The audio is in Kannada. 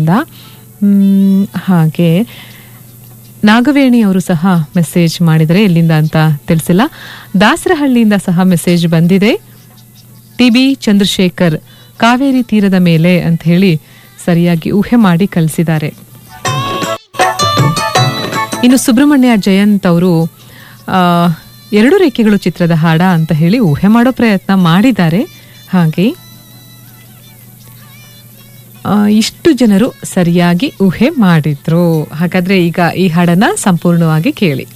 ಚಿತ್ರದಿಂದ ಮ್, ಹಾಗೆ ನಾಗವೇಣಿ ಅವರು ಸಹ ಮೆಸೇಜ್ ಮಾಡಿದರೆ ಎಲ್ಲಿಂದ ಅಂತ ತಿಳಿಸಿಲ್ಲ ದಾಸರಹಳ್ಳಿಯಿಂದ ಸಹ ಮೆಸೇಜ್ ಬಂದಿದೆ ಟಿ ಬಿ ಚಂದ್ರಶೇಖರ್ ಕಾವೇರಿ ತೀರದ ಮೇಲೆ ಅಂತ ಹೇಳಿ ಸರಿಯಾಗಿ ಊಹೆ ಮಾಡಿ ಕಳಿಸಿದ್ದಾರೆ ಇನ್ನು ಸುಬ್ರಹ್ಮಣ್ಯ ಜಯಂತ್ ಅವರು ಆ, ಎರಡು ರೇಖೆಗಳು ಚಿತ್ರದ ಹಾಡ ಅಂತ ಹೇಳಿ ಊಹೆ ಮಾಡೋ ಪ್ರಯತ್ನ ಮಾಡಿದ್ದಾರೆ ಹಾಗೆ ಆ, ಇಷ್ಟು ಜನರು ಸರಿಯಾಗಿ ಊಹೆ ಮಾಡಿದ್ರು ಹಾಗಾದ್ರೆ ಈಗ ಈ ಹಾಡನ್ನ ಸಂಪೂರ್ಣವಾಗಿ ಕೇಳಿ